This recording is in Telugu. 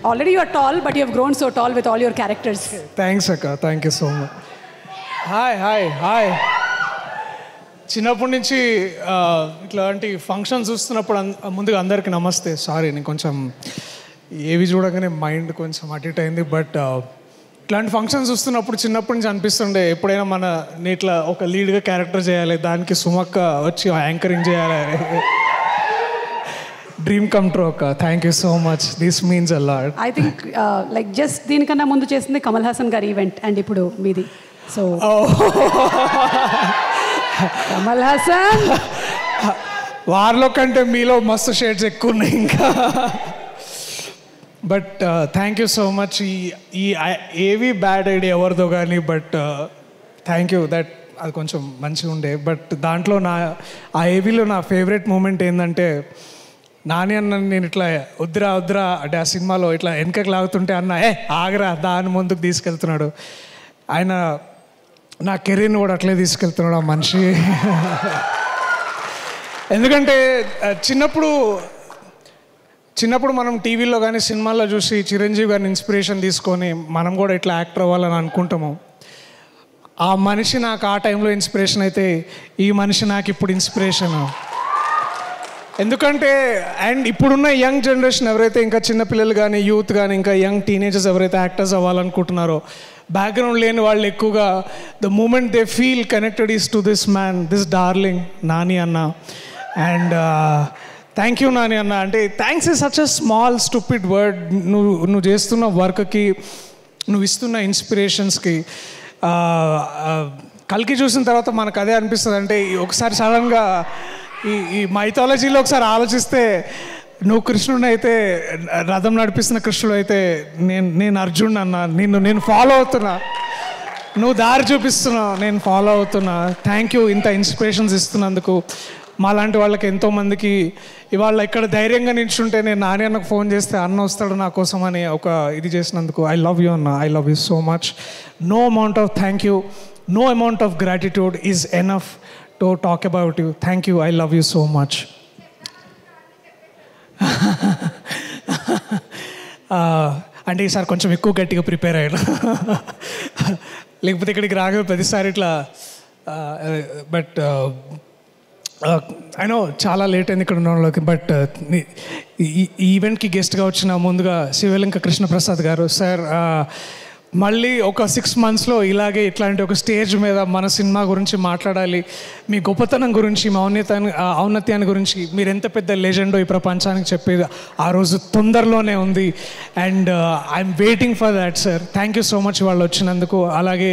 already you are tall but you have grown so tall with all your characters thanks అక్క thank you so much hi hi hi చిన్నప్పటి నుంచి ఆ, ఇట్లాంటి ఫంక్షన్స్ చూస్తున్నప్పుడు అన్- ముందుగా అందరికీ నమస్తే సారీ నేను కొంచెం ఏవి చూడగానే మైండ్ కొంచెం అటు ఇటు అయింది బట్ ఇట్లాంటి ఫంక్షన్స్ చూస్తున్నప్పుడు చిన్నప్పటి నుంచి అనిపిస్తుండే ఎప్పుడైనా మన నేను ఇట్లా ఒక లీడ్గా క్యారెక్టర్ చేయాలి దానికి సుమక్క వచ్చి యాంకరింగ్ చేయాలి డ్రీమ్ కమ్ ట్రూ అక్క thank you so much this means a lot I think like just దీనికన్నా ముందు చేసింది కమల్ హాసన్ గారి ఈవెంట్ అండ్ ఇప్పుడు మీది సో కమల్ హాసన్ వారిలో కంటే మీలో మస్తు షేడ్స్ ఎక్కువ ఉన్నాయి ఇంకా but thank you so much ఈ ఈ ఏవి బ్యాడ్ ఐడియా ఎవరిదో కానీ బట్ థ్యాంక్ యూ దట్ అది కొంచెం మంచిగా ఉండే బట్ దాంట్లో నా ఆ ఏవీలో నా ఫేవరెట్ మూమెంట్ ఏంటంటే నాని అన్న నేను ఇట్లా వద్దురా వద్దురా అంటే ఆ సినిమాలో ఇట్లా వెనకకి లాగుతుంటే అన్న ఏ ఆగరా దాని ముందుకు తీసుకెళ్తున్నాడు ఆయన నా కెరీర్ని కూడా అట్లే తీసుకెళ్తున్నాడు ఆ మనిషి ఎందుకంటే ఆ, చిన్నప్పుడు చిన్నప్పుడు మనం టీవీలో కానీ సినిమాల్లో చూసి చిరంజీవి గారిని ఇన్స్పిరేషన్ తీసుకొని మనం కూడా ఇట్లా యాక్టర్ అవ్వాలని అనుకుంటాము ఆ మనిషి నాకు ఆ టైంలో ఇన్స్పిరేషన్ అయితే ఈ మనిషి నాకు ఇప్పుడు ఇన్స్పిరేషన్ ఎందుకంటే అండ్ ఇప్పుడున్న యంగ్ జనరేషన్ ఎవరైతే ఇంకా చిన్నపిల్లలు కానీ యూత్ కానీ ఇంకా యంగ్ టీనేజర్స్ ఎవరైతే యాక్టర్స్ అవ్వాలనుకుంటున్నారో బ్యాక్గ్రౌండ్ లేని వాళ్ళు ఎక్కువగా the moment they feel connected is to this man this darling Nani అన్న అండ్ థ్యాంక్ యూ నాని అన్న అంటే thanks is such a small stupid word నువ్వు నువ్వు చేస్తున్న వర్క్కి నువ్వు ఇస్తున్న ఇన్స్పిరేషన్స్కి కల్కి చూసిన తర్వాత మనకు అదే అనిపిస్తుంది అంటే ఈ ఒకసారి సడన్గా ఈ ఈ మైథాలజీలో ఒకసారి ఆలోచిస్తే నువ్వు కృష్ణుడు అయితే రథం నడిపిస్తున్న కృష్ణుడు అయితే నేను నేను అర్జున్ అన్న నిన్ను నేను ఫాలో అవుతున్నా నువ్వు దారి చూపిస్తున్నావు నేను ఫాలో అవుతున్నా థ్యాంక్ యూ ఇంత ఇన్స్పిరేషన్స్ ఇస్తున్నందుకు మాలాంటి వాళ్ళకి ఎంతోమందికి ఇవాళ ఇక్కడ ధైర్యంగా నిల్చుంటే నేను నాని అన్నకు ఫోన్ చేస్తే అన్న వస్తాడు నా కోసం అని ఒక ఇది చేసినందుకు ఐ లవ్ యూ అన్న I love you so much no amount of thank you no amount of gratitude is enough to talk about you thank you I love you so much అంటే ఈసారి కొంచెం ఎక్కువ గట్టిగా ప్రిపేర్ అయ్యాను లేకపోతే ఇక్కడికి రాగా ప్రతిసారి ఇట్లా బట్ అయినో చాలా లేట్ అయింది ఇక్కడ ఉన్న వాళ్ళకి బట్ ఈ ఈవెంట్కి గెస్ట్గా వచ్చిన ముందుగా శివలింక కృష్ణప్రసాద్ గారు సార్ మళ్ళీ ఒక సిక్స్ మంత్స్లో ఇలాగే ఇట్లాంటి ఒక స్టేజ్ మీద మన సినిమా గురించి మాట్లాడాలి మీ గొప్పతనం గురించి మీ ఔన్నతాన్ని ఆ ఔన్నత్యాన్ని గురించి మీరు ఎంత పెద్ద లెజెండో ఈ ప్రపంచానికి చెప్పేది ఆ రోజు తొందరలోనే ఉంది and I'm waiting for that sir thank you so much వాళ్ళు వచ్చినందుకు అలాగే